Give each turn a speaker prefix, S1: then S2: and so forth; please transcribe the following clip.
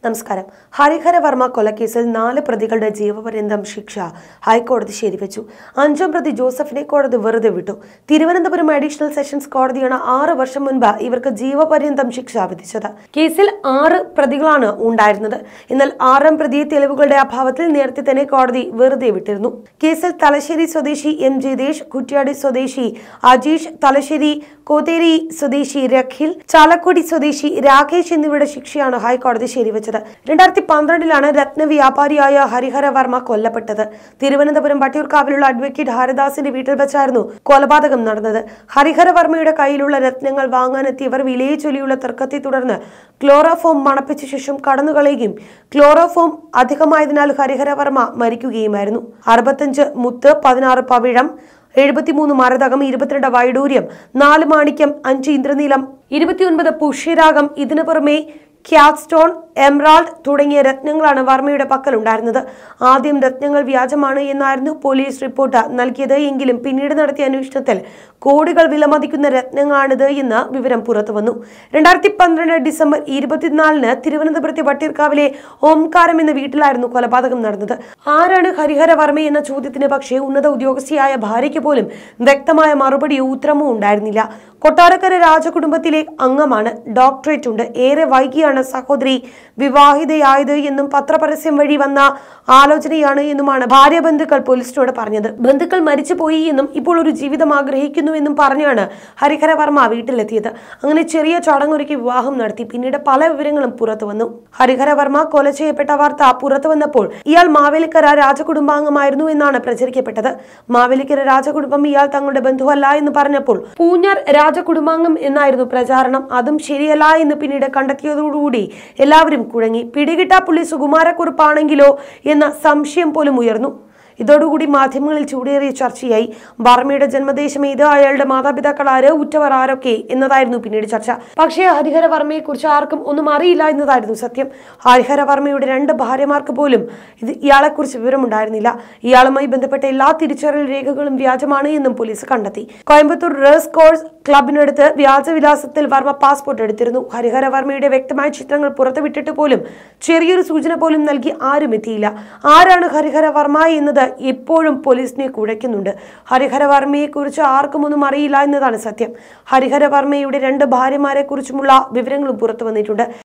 S1: നമസ്കാരം ഹരിഹര വർമ്മ കൊലക്കേസിൽ നാല് പ്രതികളുടെ ജീവപര്യന്തം ശിക്ഷ ഹൈക്കോടതി ശരിവെച്ചു അഞ്ചാം പ്രതി ജോസഫിനെ കോടതി വെറുതെ വിട്ടു തിരുവനന്തപുരം അഡീഷണൽ സെഷൻസ് കോടതിയാണ് ആറ് വർഷം മുൻപ് ഇവർക്ക് ജീവപര്യന്തം ശിക്ഷ വിധിച്ചത് കേസിൽ ആറ് പ്രതികളാണ് ഉണ്ടായിരുന്നത് എന്നാൽ ആറാം പ്രതിയെ തെളിവുകളുടെ അഭാവത്തിൽ നേരത്തെ തന്നെ കോടതി വെറുതെ വിട്ടിരുന്നു കേസിൽ തലശ്ശേരി സ്വദേശി എം ജയദേശ് കുറ്റ്യാടി സ്വദേശി അജീഷ് തലശ്ശേരി കോതേരി സ്വദേശി രഖിൽ ചാലക്കുടി സ്വദേശി രാകേഷ് എന്നിവരുടെ ശിക്ഷയാണ് ഹൈക്കോടതി ശരിവെച്ചത് രണ്ടായിരത്തി പന്ത്രണ്ടിലാണ് രത്ന വ്യാപാരിയായ ഹരിഹര വർമ്മ കൊല്ലപ്പെട്ടത് തിരുവനന്തപുരം വട്ടിയൂർക്കാവിലുള്ള അഡ്വക്കേറ്റ് ഹരിദാസിന്റെ വീട്ടിൽ വെച്ചായിരുന്നു കൊലപാതകം നടന്നത് ഹരിഹര വർമ്മയുടെ കയ്യിലുള്ള രത്നങ്ങൾ വാങ്ങാനെത്തിയവർ വിലയെ ചൊല്ലിയുള്ള തർക്കത്തെ തുടർന്ന് ക്ലോറോഫോം മണപ്പിച്ച ശേഷം കടന്നുകളയുകയും ക്ലോറോഫോം അധികമായതിനാൽ ഹരിഹര വർമ്മ മരിക്കുകയുമായിരുന്നു അറുപത്തഞ്ച് മുത്ത് പതിനാറ് പവിഴം എഴുപത്തിമൂന്ന് മരതകം ഇരുപത്തിരണ്ട് വൈഡൂര്യം നാല് മാണിക്യം അഞ്ച് ഇന്ദ്രനീലം ഇരുപത്തിയൊൻപത് പുഷ്യരാഗം ഇതിനു പുറമെ ക്യാറ്റ്സ്റ്റോൺ എംറാൾഡ് തുടങ്ങിയ രത്നങ്ങളാണ് വർമ്മയുടെ പക്കലുണ്ടായിരുന്നത് ആദ്യം രത്നങ്ങൾ വ്യാജമാണ് എന്നായിരുന്നു പോലീസ് റിപ്പോർട്ട് നൽകിയത് എങ്കിലും പിന്നീട് നടത്തിയ അന്വേഷണത്തിൽ കോടികൾ വിലമതിക്കുന്ന രത്നങ്ങളാണിത് എന്ന് വിവരം പുറത്തുവന്നു രണ്ടായിരത്തി പന്ത്രണ്ട് ഡിസംബർ ഇരുപത്തിനാലിന് തിരുവനന്തപുരത്തെ വട്ടിയൂർക്കാവിലെ ഓംകാരം എന്ന വീട്ടിലായിരുന്നു കൊലപാതകം നടന്നത് ആരാണ് ഹരിഹര വർമ്മ എന്ന ചോദ്യത്തിന് പക്ഷേ ഉന്നത ഉദ്യോഗസ്ഥയായ ഭാര്യയ്ക്ക് പോലും വ്യക്തമായ മറുപടിയോ ഉത്തരമോ ഉണ്ടായിരുന്നില്ല കൊട്ടാരക്കര രാജകുടുംബത്തിലെ അംഗമാണ് ഡോക്ടറേറ്റ് ഉണ്ട് ഏറെ വൈകിയാണ് സഹോദരി വിവാഹിതയായത് എന്നും പത്രപരസ്യം വഴി വന്ന ആലോചനയാണ് എന്നുമാണ് ഭാര്യ ബന്ധുക്കൾ പോലീസിനോട് പറഞ്ഞത് ബന്ധുക്കൾ മരിച്ചുപോയി എന്നും ഇപ്പോൾ ഒരു ജീവിതം ആഗ്രഹിക്കുന്നു എന്നും പറഞ്ഞാണ് ഹരിഹര വർമ്മ വീട്ടിലെത്തിയത് അങ്ങനെ ചെറിയ ചടങ്ങൊരുക്കി വിവാഹം നടത്തി പിന്നീട് പല വിവരങ്ങളും പുറത്തു വന്നു ഹരിഹര വർമ്മ കൊല ചെയ്യപ്പെട്ട വാർത്ത പുറത്തു വന്നപ്പോൾ ഇയാൾ മാവേലിക്കര രാജകുടുംബാംഗമായിരുന്നു എന്നാണ് പ്രചരിക്കപ്പെട്ടത് മാവേലിക്കര രാജകുടുംബം ഇയാൾ തങ്ങളുടെ ബന്ധുവല്ല എന്ന് പറഞ്ഞപ്പോൾ പൂഞ്ഞാർ രാജകുടുംബാംഗം എന്നായിരുന്നു പ്രചാരണം അതും ശരിയല്ല എന്ന് പിന്നീട് കണ്ടെത്തിയതോടുകൂടി എല്ലാവരും കുഴങ്ങി പിടികിട്ട പുള്ളി സുകുമാരക്കുറുപ്പാണെങ്കിലോ എന്ന സംശയം പോലും ഉയർന്നു ഇതോടുകൂടി മാധ്യമങ്ങളിൽ ചൂടേറിയ ചർച്ചയായി ബർമയുടെ ജന്മദേശം ഏത് അയാളുടെ മാതാപിതാക്കൾ ആര് ഉറ്റവർ ആരൊക്കെ എന്നതായിരുന്നു പിന്നീട് ചർച്ച പക്ഷേ ഹരിഹര വർമ്മയെ കുറിച്ച് ആർക്കും ഒന്നും അറിയില്ല എന്നതായിരുന്നു സത്യം ഹരിഹര വർമ്മയുടെ രണ്ട് ഭാര്യമാർക്ക് പോലും ഇത് ഇയാളെക്കുറിച്ച് വിവരമുണ്ടായിരുന്നില്ല ഇയാളുമായി ബന്ധപ്പെട്ട എല്ലാ തിരിച്ചറിയൽ രേഖകളും വ്യാജമാണ് എന്നും പോലീസ് കണ്ടെത്തി കോയമ്പത്തൂർ റേസ് കോഴ്സ് ക്ലബിനടുത്ത് വ്യാജവിലാസത്തിൽ വർമ്മ പാസ്പോർട്ട് എടുത്തിരുന്നു ഹരിഹര വർമ്മയുടെ വ്യക്തമായ ചിത്രങ്ങൾ പുറത്തുവിട്ടിട്ട് പോലും ചെറിയൊരു സൂചന പോലും നൽകി ആരും എത്തിയില്ല ആരാണ് ഹരിഹര വർമ്മ എന്നത് ഇപ്പോഴും പോലീസിനെ കുഴയ്ക്കുന്നുണ്ട് ഹരിഹര വർമ്മയെ കുറിച്ച് ആർക്കും ഒന്നും അറിയില്ല എന്നതാണ് സത്യം ഹരിഹര വർമ്മയുടെ രണ്ട് ഭാര്യമാരെ കുറിച്ചുമുള്ള വിവരങ്ങളും പുറത്തു വന്നിട്ടുണ്ട്